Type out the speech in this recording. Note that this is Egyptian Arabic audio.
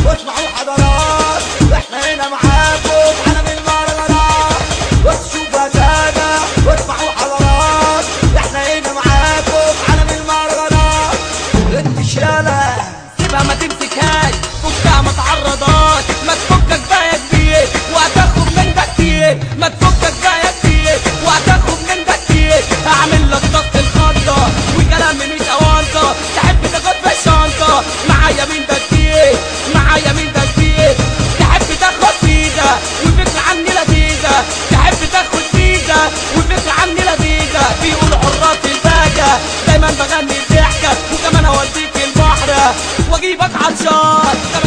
واسمعوا حضرات احنا هنا معاكم عالم المهرجانات بص شوفوا سادة واسمعوا حضرات احنا هنا معاكم عالم المهرجانات انتشالة سيبها ما تمسكهاش فكها ما تعرضهاش ما تفكك بقى يا كبير وهتاخد من ده كتير ما تفكك بقى يا كبير وهتاخد من ده كتير هعمل لك ضغط الخضة وكلامي مش اوانطة تحب تاخد في الشنطة معايا مين ده كتير معايا مين ده كتير تحب تاخد فيزا وفكرة عني لذيذة تحب تاخد فيزا وفكرة عني لذيذة بيقولوا حراس الباجة دايما بغني الضحكة وكمان اوديك البحر واجيبك عطشان